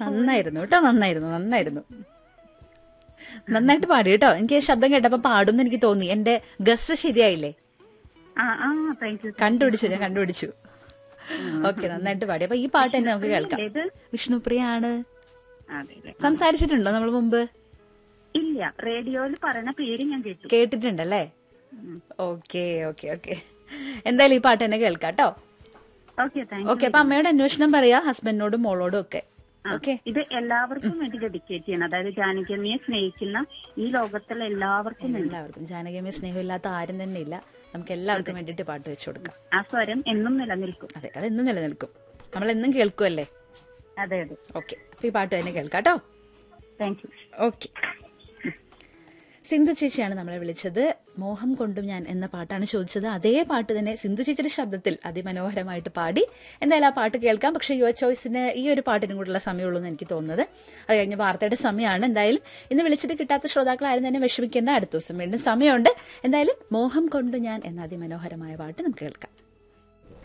നന്നായിരുന്നു കേട്ടോ നന്നായിരുന്നു നന്നായിരുന്നു നന്നായിട്ട് പാടി കേട്ടോ എനിക്ക് ശബ്ദം കേട്ടപ്പോ പാടും എനിക്ക് തോന്നി എന്റെ ഗസ് ശരിയായില്ലേ ആ ആ താങ്ക് യു കണ്ടുപിടിച്ചു ഞാൻ കണ്ടുപിടിച്ചു ഓക്കെ നന്നായിട്ട് പാടി അപ്പൊ ഈ പാട്ട് തന്നെ നമുക്ക് കേൾക്കാം ഇത് വിഷ്ണുപ്രിയ ആണ് അതെ അതെ സംസാരിച്ചിട്ടുണ്ടോ നമ്മൾ മുമ്പ് ഇല്ല റേഡിയോയിൽ പറയുന്ന പേര് ഞാൻ കേട്ടു കേട്ടിട്ടുണ്ടല്ലേ ഓക്കെ ഓക്കെ ഓക്കെ എന്തായാലും ഈ പാട്ട് തന്നെ കേൾക്കാം കേട്ടോ ഓക്കെ താങ്ക് ഓക്കെ അപ്പൊ അമ്മയോട് അന്വേഷണം പറയാ ഹസ്ബൻഡിനോടും മോളോടും ഒക്കെ ഓക്കെ ഇത് എല്ലാവർക്കും വേണ്ടി ഡെഡിക്കേറ്റ് ചെയ്യണം അതായത് ജാനകിയമ്മയെ സ്നേഹിക്കുന്ന ഈ ലോകത്തുള്ള എല്ലാവർക്കും വേണ്ടി എല്ലാവർക്കും ജാനകിയമ്മ സ്നേഹമില്ലാത്ത ആരും തന്നെ ഇല്ല നമുക്ക് എല്ലാവർക്കും വേണ്ടിയിട്ട് പാട്ട് വെച്ചു കൊടുക്കാം ആ സ്വരം എന്നും നിലനിൽക്കും അതെ അതെന്നും നിലനിൽക്കും നമ്മൾ എന്നും കേൾക്കുമല്ലേ അതെ അതെ ഓക്കെ അപ്പൊ ഈ പാട്ട് തന്നെ കേൾക്കാം കേട്ടോ താങ്ക് യു ഓക്കെ സിന്ധു ചേച്ചിയാണ് നമ്മളെ വിളിച്ചത് മോഹം കൊണ്ടും ഞാൻ എന്ന പാട്ടാണ് ചോദിച്ചത് അതേ പാട്ട് തന്നെ സിന്ധു ചേച്ചിയുടെ ശബ്ദത്തിൽ അതിമനോഹരമായിട്ട് പാടി എന്തായാലും ആ പാട്ട് കേൾക്കാം പക്ഷേ യുവർ ചോയ്സിന് ഈ ഒരു പാട്ടിനും കൂടെയുള്ള സമയമുള്ളൂ എന്ന് എനിക്ക് തോന്നുന്നത് അത് കഴിഞ്ഞ് വാർത്തയുടെ സമയമാണ് എന്തായാലും ഇന്ന് വിളിച്ചിട്ട് കിട്ടാത്ത ശ്രോതാക്കൾ ആരും തന്നെ വിഷമിക്കേണ്ട അടുത്ത ദിവസം വീണ്ടും സമയമുണ്ട് എന്തായാലും മോഹം കൊണ്ടു ഞാൻ എന്ന അതിമനോഹരമായ പാട്ട് നമുക്ക് കേൾക്കാം